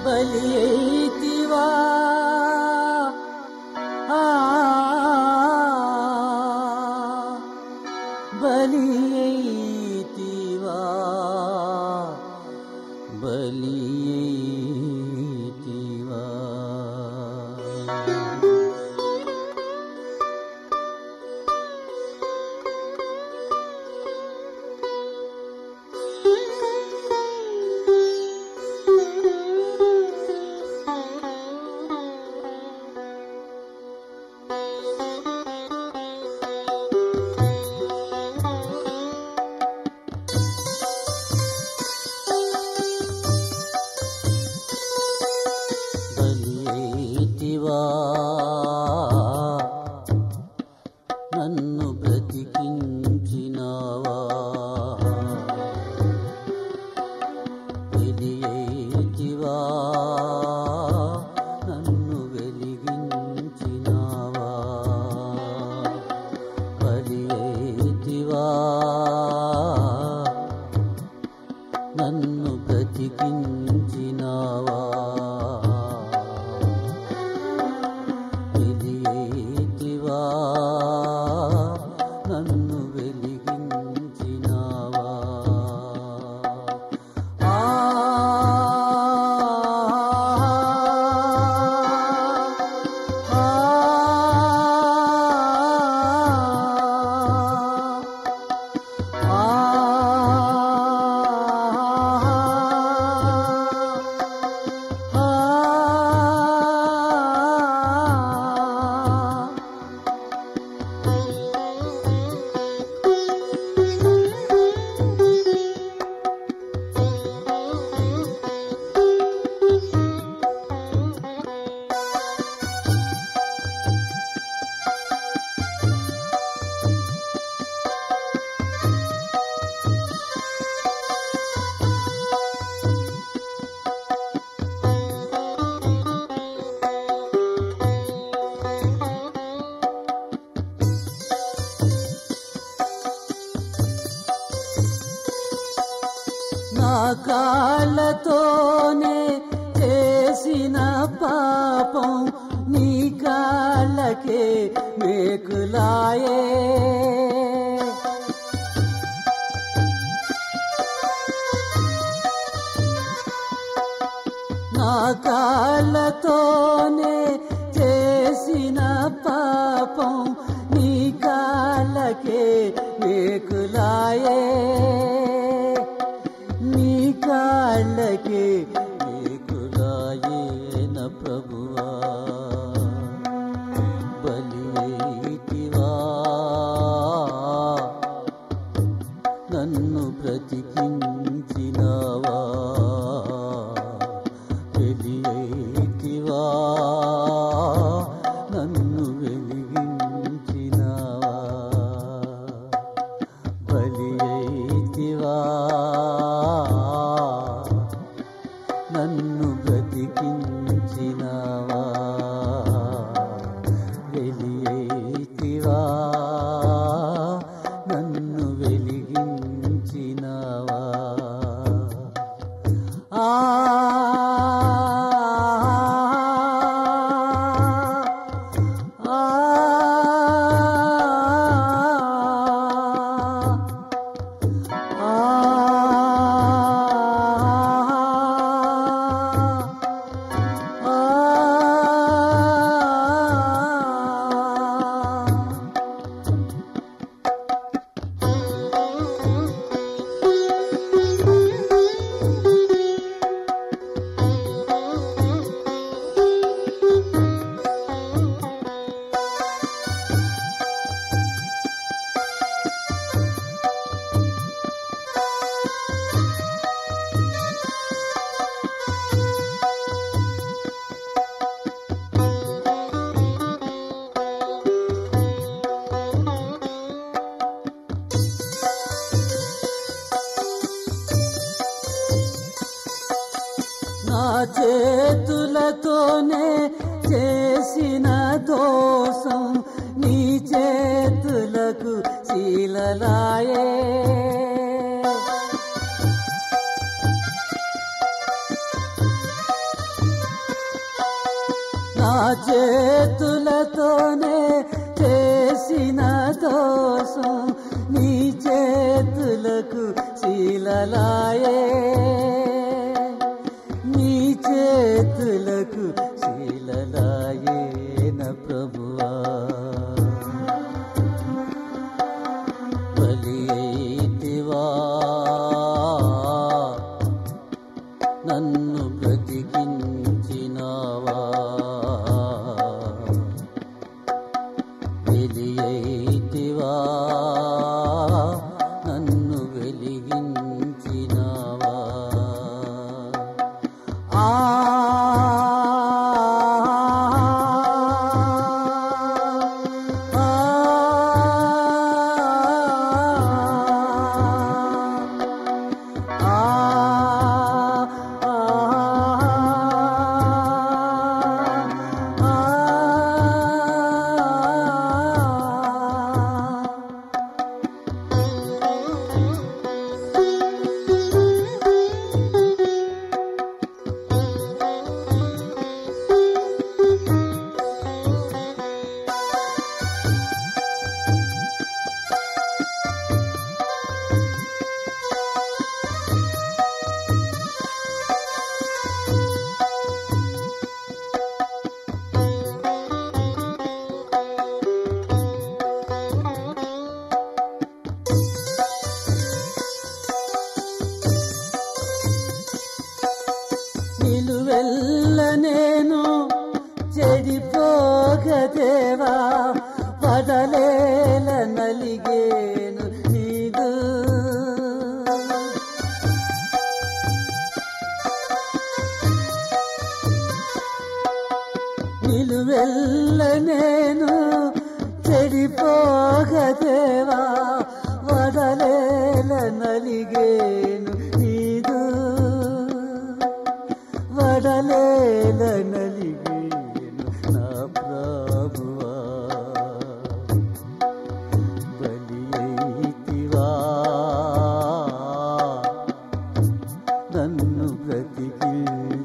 బలి అయితివా ఆ, బలి అయితివా బలి అయితివా బలి అయితివా నన్ను బ్రతికించినావా బలి అయితివా నన్ను వెలిగించినావా బలి అయితివా నన్ను బ్రతికించినావా వెలియేతివా నన్ను వెలిగించినావా ఆ ఆ నా కాళ్ళతోనే చేసిన పాపం నీ కాళ్ళకే మేకులాయే నా కాళ్ళతోనే చేసిన పాపం నీ కాళ్ళకే మేకులాయే నీ కాళ్ళకే మేకులాయేన ప్రభువా బలి అయితివా నన్ను బ్రతికించినావా బలి అయితివా నన్ను వెలిగించినావా బలి అయితివా నన్ను బ్రతికించినావా వెలి అయితివా నన్ను వెలిగించినావా ఆ నా చేతులతోనే చేసిన దోషం నీ చేతులకు శీలలాయే నా చేతులతోనే చేసిన దోషం నీ చేతులకు శీలలాయే నీ చేతులకు శీలలాయే నా ప్రభువా బలి అయితివా నన్ను బ్రతికించినావా వెలి అయితివా నన్ను వెలిగించినావా ఆ నిలువెల్ల నేను చెడిపోగదేవా పదలేల నలిగేను నీదు నిలువెల్ల నేను చెడిపోగదేవా వదలేల నలిగేను నీదు వడలేల నలిగేను నా ప్రభువా బలి అయితివా నన్ను బ్రతికించినావా